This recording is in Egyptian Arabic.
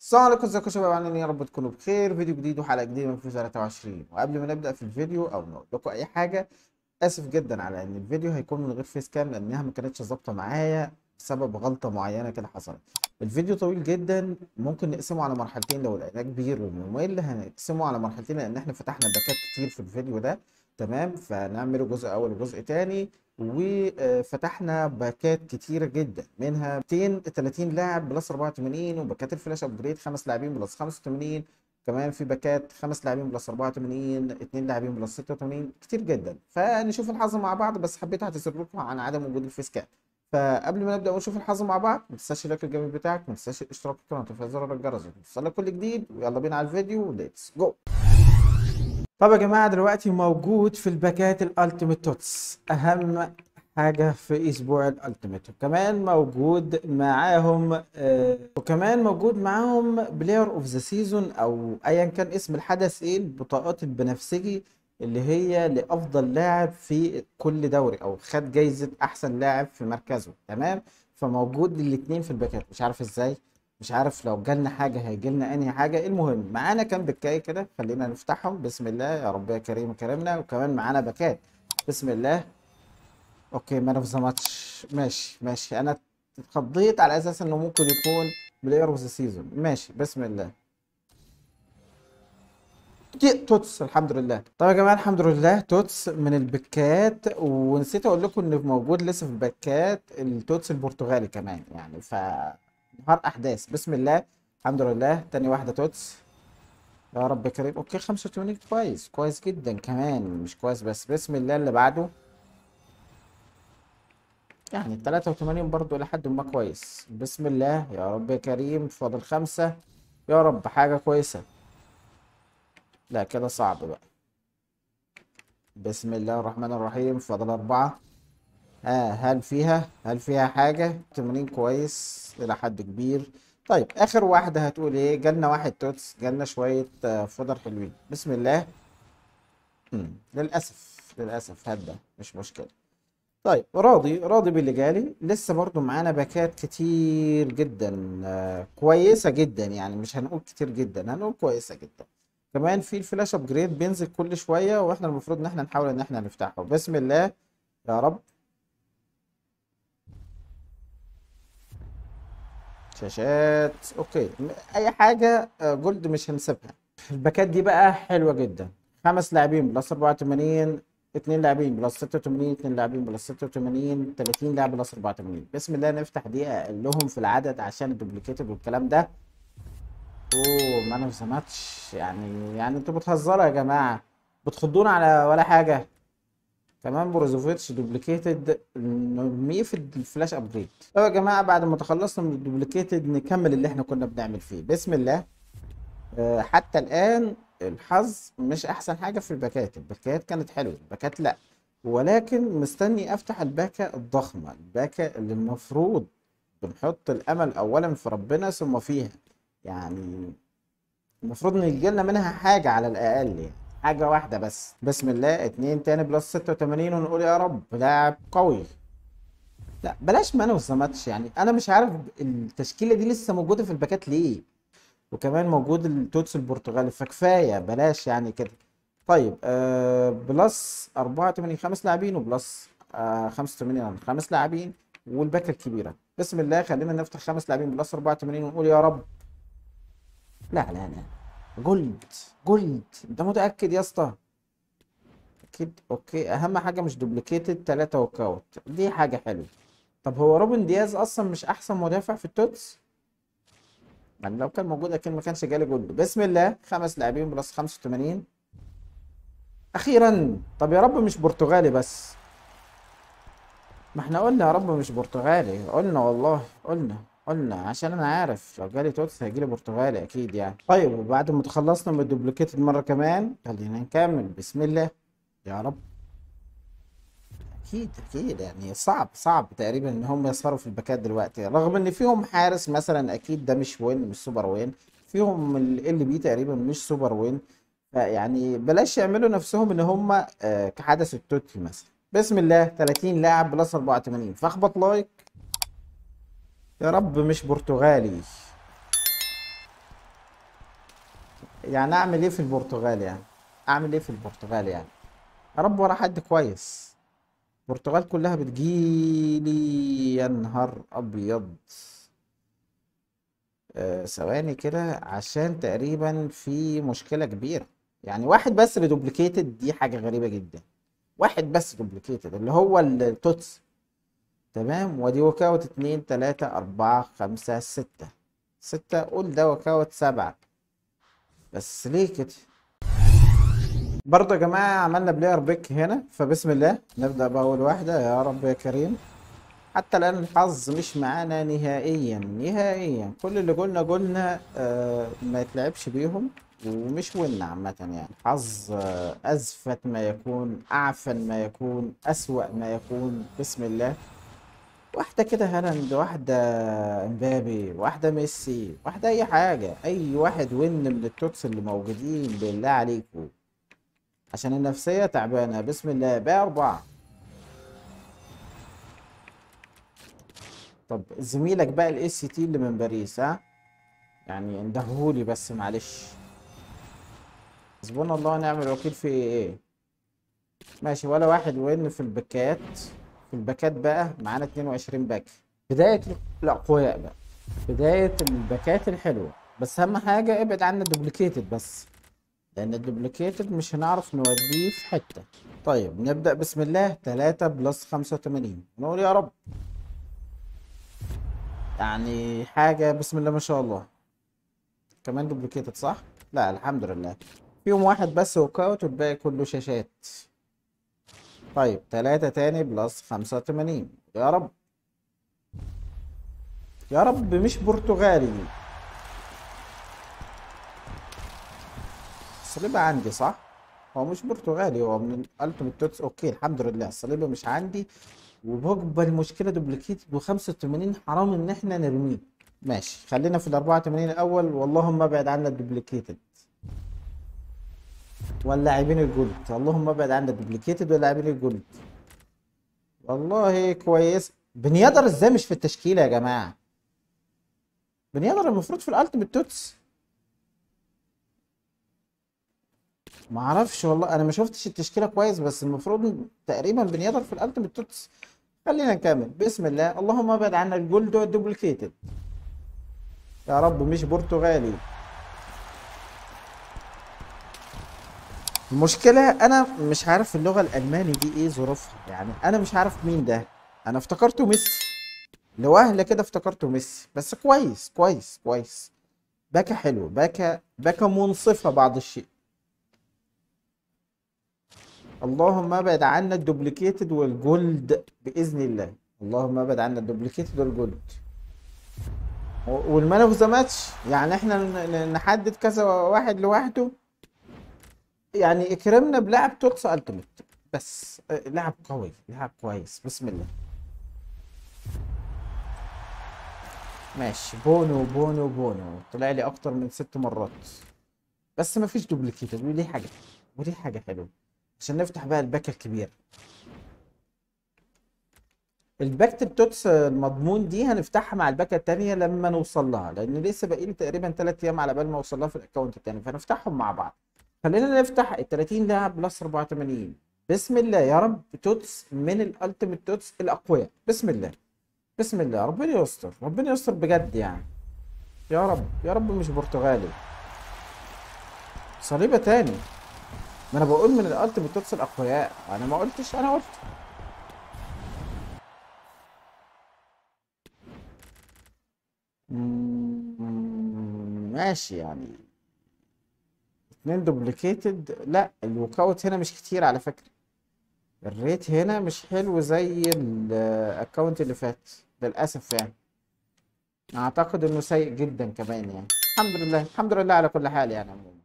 السلام عليكم ازيكم يا شباب عاملين ايه يا رب تكونوا بخير فيديو جديد وحلقه جديده من فيفا 23 وقبل ما نبدا في الفيديو او نقول لكم اي حاجه اسف جدا على ان الفيديو هيكون من غير فيس كام لانها ما كانتش ظابطه معايا بسبب غلطه معينه كده حصلت الفيديو طويل جدا ممكن نقسمه على مرحلتين لو لقيناه كبير وممل هنقسمه على مرحلتين لان احنا فتحنا باكات كتير في الفيديو ده تمام فنعمله جزء اول وجزء تاني وفتحنا باكات كتيره جدا منها 230 لاعب بلس 84 وباكات الفلاش ابجريد خمس لاعبين بلس 85 كمان في باكات خمس لاعبين بلس 84 اثنين لاعبين بلس 86 كتير جدا فنشوف الحظ مع بعض بس حبيت اعتذر لكم عن عدم وجود الفيس كام فقبل ما نبدا ونشوف الحظ مع بعض ما تنساش اللايك الجميل بتاعك ما تنساش الاشتراك في القناه وتفعيل زر الجرس وتوصل لك كل جديد ويلا بينا على الفيديو ليتس جو طب يا جماعه دلوقتي موجود في الباكات الالتيميت توتس اهم حاجه في اسبوع الالتيميت وكمان موجود معاهم آه وكمان موجود معاهم بلاير اوف ذا سيزون او ايا كان اسم الحدث ايه البطاقات البنفسجي اللي هي لافضل لاعب في كل دوري او خد جايزه احسن لاعب في مركزه تمام فموجود الاثنين في الباكات مش عارف ازاي مش عارف لو جالنا حاجه هيجي لنا انهي حاجه المهم معانا كام بكايه كده خلينا نفتحهم بسم الله يا رب يا كريم كرمنا وكمان معانا باكات بسم الله اوكي مان اوف ذا ماتش ماشي ماشي انا اتخضيت على اساس انه ممكن يكون بلاير اوف ذا سيزون ماشي بسم الله توتس الحمد لله طب يا جماعه الحمد لله توتس من البكات ونسيت اقول لكم ان موجود لسه في البكات التوتس البرتغالي كمان يعني ف نهار احداث بسم الله الحمد لله تاني واحده توتس يا رب كريم اوكي 85 كويس كويس جدا كمان مش كويس بس بسم الله اللي بعده يعني 83 برضو لحد ما كويس بسم الله يا رب يا كريم فاضل خمسة يا رب حاجة كويسة لا كده صعب بقى بسم الله الرحمن الرحيم فاضل أربعة ها آه هل فيها هل فيها حاجة 80 كويس إلى حد كبير طيب آخر واحدة هتقول إيه جالنا واحد توتس جالنا شوية فضل حلوين بسم الله مم. للأسف للأسف هدا مش مشكلة طيب راضي راضي باللي جالي لسه برضو معانا باكات كتير جدا آه كويسة جدا يعني مش هنقول كتير جدا هنقول كويسة جدا كمان في الفلاش ابجريد بينزل كل شوية واحنا المفروض ان احنا نحاول ان احنا نفتحه بسم الله يا رب شاشات اوكي اي حاجة جولد مش هنسيبها الباكات دي بقى حلوة جدا خمس لاعبين بلس 84 اتنين لاعبين بلس 86 اتنين لاعبين بلس 86 30 لاعب بلس 84 بسم الله نفتح دي اقلهم في العدد عشان الدوبليكيتد والكلام ده اوه مان اوف ذا ماتش يعني يعني انتوا بتهزروا يا جماعه بتخضونا على ولا حاجه كمان بروزوفيتش دوبليكيتد نرميه في الفلاش ابجريد طب يا جماعه بعد ما تخلصنا من الدوبليكيتد نكمل اللي احنا كنا بنعمل فيه بسم الله أه حتى الان الحظ مش احسن حاجه في الباكات الباكات كانت حلوه الباكات لا ولكن مستني افتح الباكه الضخمه الباكه اللي المفروض بنحط الامل اولا في ربنا ثم فيها يعني المفروض ان يجي لنا منها حاجه على الاقل يعني حاجه واحده بس بسم الله اتنين تاني بلس 86 ونقول يا رب لاعب قوي لا بلاش مان اوف ماتش يعني انا مش عارف التشكيله دي لسه موجوده في الباكات ليه وكمان موجود التوتس البرتغالي فكفايه بلاش يعني كده طيب آه بلس 84 خمس لاعبين وبلس آه 85 خمس لاعبين والباكه الكبيره بسم الله خلينا نفتح خمس لاعبين بلس 84 ونقول يا رب لا لا لا جولد جولد انت متاكد يا اسطى اكيد اوكي اهم حاجه مش دوبليكيتد 3 وكاوت دي حاجه حلوه طب هو روبن دياز اصلا مش احسن مدافع في التوتس يعني لو كان موجود اكيد ما كانش جالي جولد بسم الله خمس لاعبين بلس 85 اخيرا طب يا رب مش برتغالي بس ما احنا قلنا يا رب مش برتغالي قلنا والله قلنا قلنا عشان انا عارف لو جالي توتس هيجيلي برتغالي اكيد يعني طيب وبعد ما تخلصنا من الدوبليكيتد مره كمان خلينا نكمل بسم الله يا رب اكيد اكيد يعني صعب صعب تقريبا ان هم يسهروا في الباكات دلوقتي رغم ان فيهم حارس مثلا اكيد ده مش وين مش سوبر وين فيهم ال بي تقريبا مش سوبر وين فيعني بلاش يعملوا نفسهم ان هم آه كحدث التوتي مثلا بسم الله 30 لاعب بلس 84 فاخبط لايك يا رب مش برتغالي يعني اعمل ايه في البرتغال يعني اعمل ايه في البرتغال يعني يا رب ورا حد كويس البرتغال كلها بتجيلي يا نهار ابيض آه، ثواني كده عشان تقريبا في مشكلة كبيرة يعني واحد بس اللي دوبليكيتد دي حاجة غريبة جدا واحد بس دوبليكيتد اللي هو التوتس تمام ودي وكاوت اتنين تلاتة أربعة خمسة ستة ستة قول ده وكاوت سبعة بس ليه كده برضه يا جماعة عملنا بلاير بيك هنا فبسم الله نبدأ بأول واحدة يا رب يا كريم حتى الآن الحظ مش معانا نهائيا نهائيا كل اللي قلنا قلنا آه ما يتلعبش بيهم ومش ون عامة يعني حظ آه أزفت ما يكون أعفن ما يكون أسوأ ما يكون بسم الله واحدة كده هالاند واحدة امبابي واحدة ميسي واحدة أي حاجة أي واحد ون من التوتس اللي موجودين بالله عليكم عشان النفسية تعبانة بسم الله بقى أربعة طب زميلك بقى الاي سي تي اللي من باريس ها يعني اندهولي بس معلش حسبنا الله ونعم الوكيل في ايه ماشي ولا واحد وين في الباكات في الباكات بقى معانا 22 باك بداية الأقوياء بقى بداية الباكات الحلوة بس أهم حاجة ابعد عنا الدوبليكيتد بس لأن الدوبليكيتد مش هنعرف نوديه في حتة طيب نبدأ بسم الله 3 بلس 85 نقول يا رب يعني حاجة بسم الله ما شاء الله كمان دوبليكيتد صح؟ لا الحمد لله فيهم واحد بس وكاوت والباقي كله شاشات طيب تلاتة تاني بلس خمسة وتمانين يا رب يا رب مش برتغالي الصليبة عندي صح؟ هو مش برتغالي هو من الالتيميت توتس اوكي الحمد لله الصليبة مش عندي وبقبل المشكلة دوبليكيت ب 85 حرام ان احنا نرميه ماشي خلينا في ال 84 الاول واللهم ابعد عنا الدوبليكيتد واللاعبين الجولد اللهم ابعد عنا الدوبليكيتد واللاعبين الجولد والله كويس بن يدر ازاي مش في التشكيلة يا جماعة بن يدر المفروض في الالتيميت توتس ما اعرفش والله انا ما شفتش التشكيله كويس بس المفروض تقريبا بن يدر في الالتيميت توتس خلينا نكمل بسم الله اللهم ابعد عنا الجولد والدوبليكيتد يا رب مش برتغالي المشكلة أنا مش عارف اللغة الألماني دي إيه ظروفها يعني أنا مش عارف مين ده أنا افتكرته ميسي لوهلة كده افتكرته ميسي بس كويس كويس كويس باكا حلو باكا باكا منصفة بعض الشيء اللهم ابعد عنا الدوبليكيتد والجولد باذن الله اللهم ابعد عنا الدوبليكيتد والجولد والمان اوف ذا ماتش يعني احنا ن- نحدد كذا واحد لوحده يعني اكرمنا بلاعب توتس التيميت بس آه، لاعب قوي لاعب كويس بسم الله ماشي بونو بونو بونو طلع لي اكتر من ست مرات بس مفيش دوبليكيتد ودي حاجه ودي حاجه حلوه عشان نفتح بقى الباك الكبير الباك توتس المضمون دي هنفتحها مع الباكة التانية لما نوصل لها لأن لسه باقي لي تقريبا تلات أيام على بال ما أوصل لها في الأكونت التاني فنفتحهم مع بعض خلينا نفتح ال 30 لاعب بلس 84 بسم الله يا رب توتس من الالتيميت توتس الأقوياء بسم الله بسم الله ربنا يستر ربنا يستر بجد يعني يا رب يا رب مش برتغالي صليبة تاني ما انا بقول من الالتيميت توتس الاقوياء انا ما قلتش انا قلت مم، ماشي يعني اتنين دوبليكيتد لا الوكاوت هنا مش كتير على فكرة الريت هنا مش حلو زي الاكونت اللي فات للاسف يعني اعتقد انه سيء جدا كمان يعني الحمد لله الحمد لله على كل حال يعني عموما